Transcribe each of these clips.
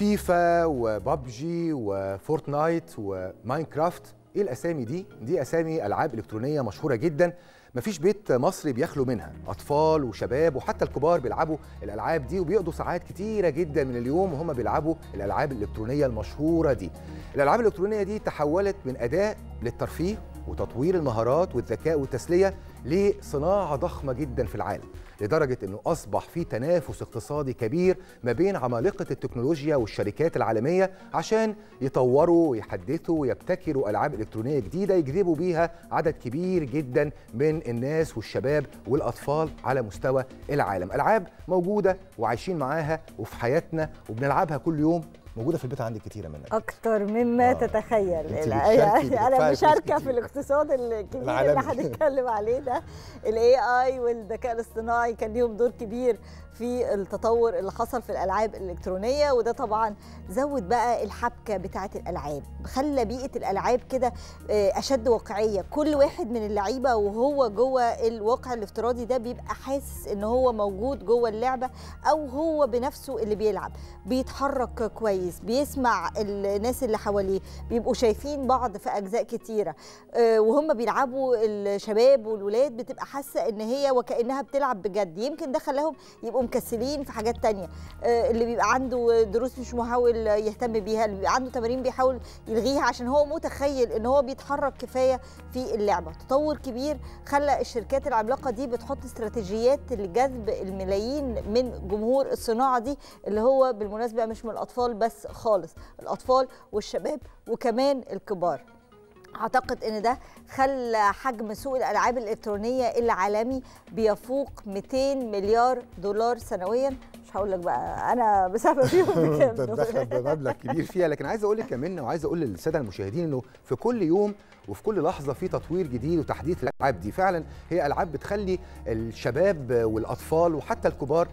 فيفا وبابجي وفورتنايت وماينكرافت ايه الاسامي دي دي اسامي العاب الكترونيه مشهوره جدا مفيش بيت مصري بيخلو منها اطفال وشباب وحتى الكبار بيلعبوا الالعاب دي وبيقضوا ساعات كتيره جدا من اليوم وهم بيلعبوا الالعاب الالكترونيه المشهوره دي الالعاب الالكترونيه دي تحولت من اداه للترفيه وتطوير المهارات والذكاء والتسليه لصناعه ضخمه جدا في العالم لدرجه انه اصبح في تنافس اقتصادي كبير ما بين عمالقه التكنولوجيا والشركات العالميه عشان يطوروا ويحدثوا ويبتكروا العاب الكترونيه جديده يجذبوا بيها عدد كبير جدا من الناس والشباب والاطفال على مستوى العالم العاب موجوده وعايشين معاها وفي حياتنا وبنلعبها كل يوم موجوده في البيت عندك كتيره منها اكتر مما آه. آه. تتخيل أنت لا، بتشاركي، يعني بتدفعي انا فلوس مشاركه في كتير. الاقتصاد الكبير العالمي. اللي هنتكلم عليه ده الاي اي والذكاء الاصطناعي كان ليهم دور كبير في التطور اللي حصل في الالعاب الالكترونيه وده طبعا زود بقى الحبكه بتاعه الالعاب خلى بيئه الالعاب كده آه، اشد واقعيه كل واحد من اللعيبه وهو جوه الواقع الافتراضي ده بيبقى حاسس ان هو موجود جوه اللعبه او هو بنفسه اللي بيلعب بيتحرك كويس بيسمع الناس اللي حواليه بيبقوا شايفين بعض في اجزاء كتيره آه، وهم بيلعبوا الشباب والولاد بتبقى حاسه ان هي وكانها بتلعب بجد يمكن ده خلاهم يبقوا مكسلين في حاجات تانية آه، اللي بيبقى عنده دروس مش محاول يهتم بيها اللي بيبقى عنده تمارين بيحاول يلغيها عشان هو متخيل ان هو بيتحرك كفايه في اللعبه تطور كبير خلى الشركات العملاقه دي بتحط استراتيجيات لجذب الملايين من جمهور الصناعه دي اللي هو بالمناسبه مش من الاطفال بس خالص الاطفال والشباب وكمان الكبار اعتقد ان ده خلى حجم سوق الالعاب الالكترونيه العالمي بيفوق 200 مليار دولار سنويا مش هقول لك بقى انا بسبب فيهم بكام بتدخل بمبلغ كبير فيها لكن عايز اقول لك كمان وعايز اقول للساده المشاهدين انه في كل يوم وفي كل لحظه في تطوير جديد وتحديث الالعاب دي فعلا هي العاب بتخلي الشباب والاطفال وحتى الكبار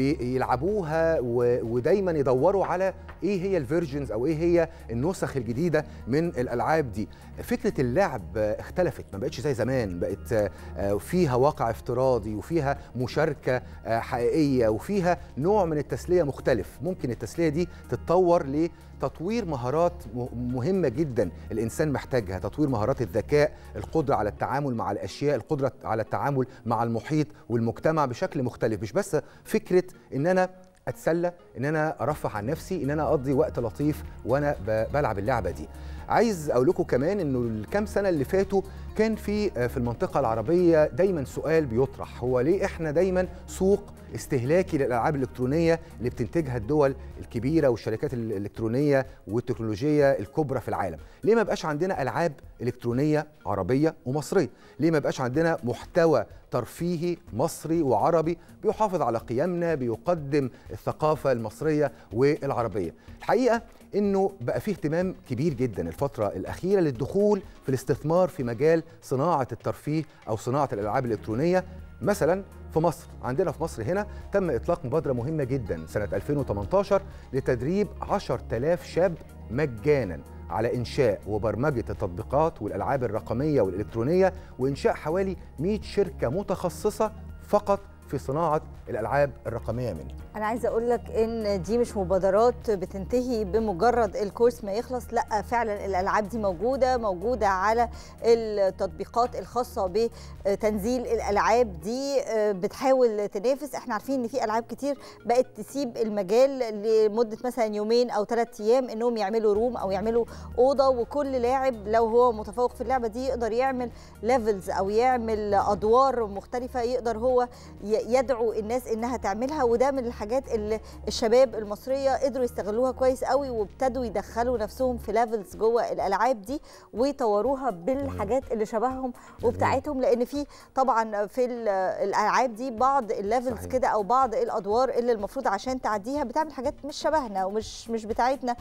بيلعبوها و- ودايما يدوروا على ايه هي الفيرجنز او ايه هي النسخ الجديده من الالعاب دي فكره اللعب اختلفت ما بقتش زي زمان بقت آه، فيها واقع افتراضي وفيها مشاركه آه، حقيقيه وفيها نوع من التسليه مختلف ممكن التسليه دي تتطور لتطوير مهارات م- مهمه جدا الانسان محتاجها تطوير مهارات الذكاء القدره على التعامل مع الاشياء القدره على التعامل مع المحيط والمجتمع بشكل مختلف مش بس فكره ان انا اتسلى ان انا ارفه عن نفسي ان انا اقضي وقت لطيف وانا ب- بلعب اللعبه دي عايز اقول لكم كمان انه الكام سنه اللي فاتوا كان في آه، في المنطقه العربيه دايما سؤال بيطرح هو ليه احنا دايما سوق استهلاكي للالعاب الالكترونيه اللي بتنتجها الدول الكبيره والشركات الالكترونيه والتكنولوجيه الكبرى في العالم ليه ما بقاش عندنا العاب الكترونيه عربيه ومصريه ليه ما بقاش عندنا محتوى ترفيهي مصري وعربي بيحافظ على قيمنا بيقدم الثقافه المصريه والعربيه الحقيقه انه بقى فيه اهتمام كبير جدا الفتره الاخيره للدخول في الاستثمار في مجال صناعه الترفيه او صناعه الالعاب الالكترونيه مثلا في مصر عندنا في مصر هنا تم اطلاق مبادره مهمه جدا سنه 2018 لتدريب 10000 شاب مجانا على انشاء وبرمجه التطبيقات والالعاب الرقميه والالكترونيه وانشاء حوالي 100 شركه متخصصه فقط في صناعه الالعاب الرقميه منه انا عايزه اقول لك ان دي مش مبادرات بتنتهي بمجرد الكورس ما يخلص لا فعلا الالعاب دي موجوده موجوده على التطبيقات الخاصه بتنزيل الالعاب دي بتحاول تنافس احنا عارفين ان في العاب كتير بقت تسيب المجال لمده مثلا يومين او ثلاث ايام انهم يعملوا روم او يعملوا اوضه وكل لاعب لو هو متفوق في اللعبه دي يقدر يعمل ليفلز او يعمل ادوار مختلفه يقدر هو ي- يدعو الناس انها تعملها وده من الحاجات اللي الشباب المصريه قدروا يستغلوها كويس قوي وابتدوا يدخلوا نفسهم في ليفلز جوه الالعاب دي ويطوروها بالحاجات اللي شبههم وبتاعتهم لان في طبعا في ال- الالعاب دي بعض الليفلز صحيح. كده او بعض الادوار اللي المفروض عشان تعديها بتعمل حاجات مش شبهنا ومش مش بتاعتنا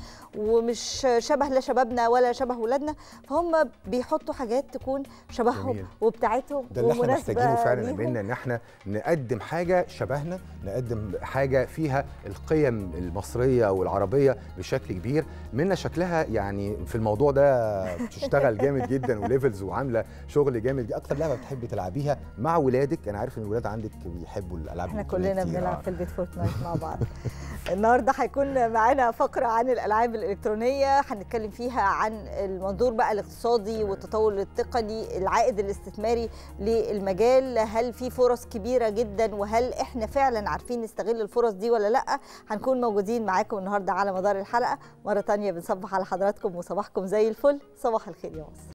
ومش شبه لا شبابنا ولا شبه ولادنا فهم بيحطوا حاجات تكون شبههم جميل. وبتاعتهم ده اللي احنا ومناسبة محتاجينه فعلا ليهم. بينا ان احنا نقدم حاجه شبهنا نقدم حاجه فيها القيم المصريه والعربيه بشكل كبير منا شكلها يعني في الموضوع ده بتشتغل جامد جدا وليفلز وعامله شغل جامد جدا. اكتر لعبه بتحبي تلعبيها مع ولادك انا عارف ان الولاد عندك بيحبوا الالعاب احنا الإلكترونية كلنا كتير. بنلعب آه. في البيت فورتنايت مع بعض النهارده هيكون معانا فقره عن الالعاب الالكترونيه هنتكلم فيها عن المنظور بقى الاقتصادي والتطور التقني العائد الاستثماري للمجال هل في فرص كبيره جدا وهل احنا فعلا عارفين نستغل الفرص دي ولا لا هنكون موجودين معاكم النهارده على مدار الحلقه مره تانية بنصبح على حضراتكم وصباحكم زي الفل صباح الخير يا مصر